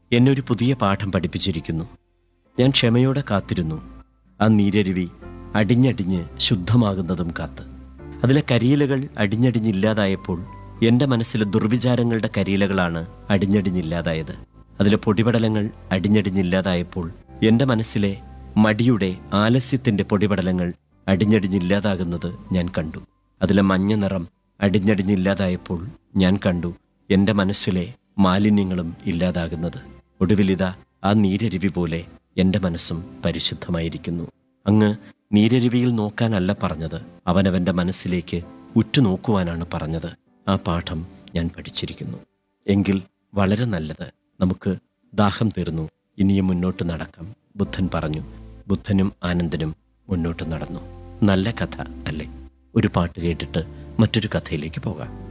എന്നെ ഒരു പുതിയ പാഠം പഠിപ്പിച്ചിരിക്കുന്നു ഞാൻ ക്ഷമയോടെ കാത്തിരുന്നു ആ നീരരുവി അടിഞ്ഞടിഞ്ഞ് ശുദ്ധമാകുന്നതും കാത്ത് അതിലെ കരിയിലകൾ അടിഞ്ഞടിഞ്ഞില്ലാതായപ്പോൾ എൻ്റെ മനസ്സിലെ ദുർവിചാരങ്ങളുടെ കരിയിലകളാണ് അടിഞ്ഞടിഞ്ഞില്ലാതായത് അതിലെ പൊടിപടലങ്ങൾ അടിഞ്ഞടിഞ്ഞില്ലാതായപ്പോൾ എൻ്റെ മനസ്സിലെ മടിയുടെ ആലസ്യത്തിൻ്റെ പൊടിപടലങ്ങൾ അടിഞ്ഞടിഞ്ഞില്ലാതാകുന്നത് ഞാൻ കണ്ടു അതിലെ മഞ്ഞ നിറം അടിഞ്ഞടിഞ്ഞില്ലാതായപ്പോൾ ഞാൻ കണ്ടു എൻ്റെ മനസ്സിലെ മാലിന്യങ്ങളും ഇല്ലാതാകുന്നത് ഒടുവിലിതാ ആ നീരരുവി പോലെ എൻ്റെ മനസ്സും പരിശുദ്ധമായിരിക്കുന്നു അങ്ങ് നീരരുവിയിൽ നോക്കാനല്ല പറഞ്ഞത് അവനവൻ്റെ മനസ്സിലേക്ക് ഉറ്റുനോക്കുവാനാണ് പറഞ്ഞത് ആ പാഠം ഞാൻ പഠിച്ചിരിക്കുന്നു എങ്കിൽ വളരെ നല്ലത് നമുക്ക് ദാഹം തീർന്നു ഇനിയും മുന്നോട്ട് നടക്കാം ബുദ്ധൻ പറഞ്ഞു ബുദ്ധനും ആനന്ദനും മുന്നോട്ട് നടന്നു നല്ല കഥ അല്ലേ ഒരു പാട്ട് കേട്ടിട്ട് മറ്റൊരു കഥയിലേക്ക് പോകാം